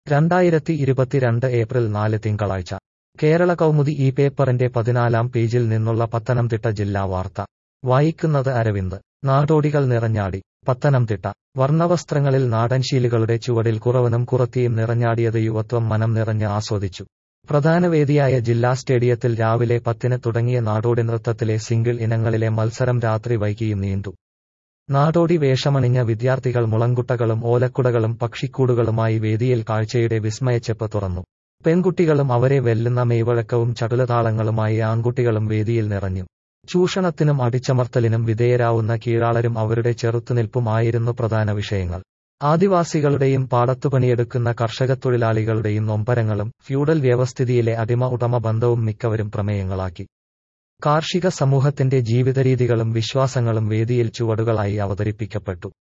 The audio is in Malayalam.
രണ്ടായിരത്തി ഇരുപത്തിരണ്ട് ഏപ്രിൽ നാല് തിങ്കളാഴ്ച കേരള കൗമുദി ഈ പേപ്പറിന്റെ പതിനാലാം പേജിൽ നിന്നുള്ള പത്തനംതിട്ട ജില്ലാ വാർത്ത വായിക്കുന്നത് അരവിന്ദ് നാടോടികൾ നിറഞ്ഞാടി പത്തനംതിട്ട വർണ്ണവസ്ത്രങ്ങളിൽ നാടൻശീലുകളുടെ ചുവടിൽ കുറവനും കുറത്തിയും നിറഞ്ഞാടിയത് യുവത്വം മനം നിറഞ്ഞ് ആസ്വദിച്ചു പ്രധാന വേദിയായ ജില്ലാ സ്റ്റേഡിയത്തിൽ രാവിലെ പത്തിന് തുടങ്ങിയ നാടോടി നൃത്തത്തിലെ സിംഗിൾ ഇനങ്ങളിലെ മത്സരം രാത്രി വൈകിയും നീണ്ടു നാടോടി വേഷമണിഞ്ഞ വിദ്യാർത്ഥികൾ മുളങ്കുട്ടകളും ഓലക്കുടകളും പക്ഷിക്കൂടുകളുമായി വേദിയിൽ കാഴ്ചയുടെ വിസ്മയച്ചെപ്പ് തുറന്നു പെൺകുട്ടികളും അവരെ വെല്ലുന്ന മെയ്വഴക്കവും ചടുലതാളങ്ങളുമായി ആൺകുട്ടികളും വേദിയിൽ നിറഞ്ഞു ചൂഷണത്തിനും അടിച്ചമർത്തലിനും വിധേയരാവുന്ന കീഴാളരും അവരുടെ ചെറുത്തുനിൽപ്പും ആയിരുന്നു പ്രധാന വിഷയങ്ങൾ ആദിവാസികളുടെയും പാടത്തുപണിയെടുക്കുന്ന കർഷകത്തൊഴിലാളികളുടെയും നൊമ്പരങ്ങളും ഫ്യൂഡൽ വ്യവസ്ഥിതിയിലെ അടിമ ഉടമ ബന്ധവും മിക്കവരും പ്രമേയങ്ങളാക്കി കാർഷിക സമൂഹത്തിന്റെ ജീവിതരീതികളും വിശ്വാസങ്ങളും വേദിയിൽ ചുവടുകളായി അവതരിപ്പിക്കപ്പെട്ടു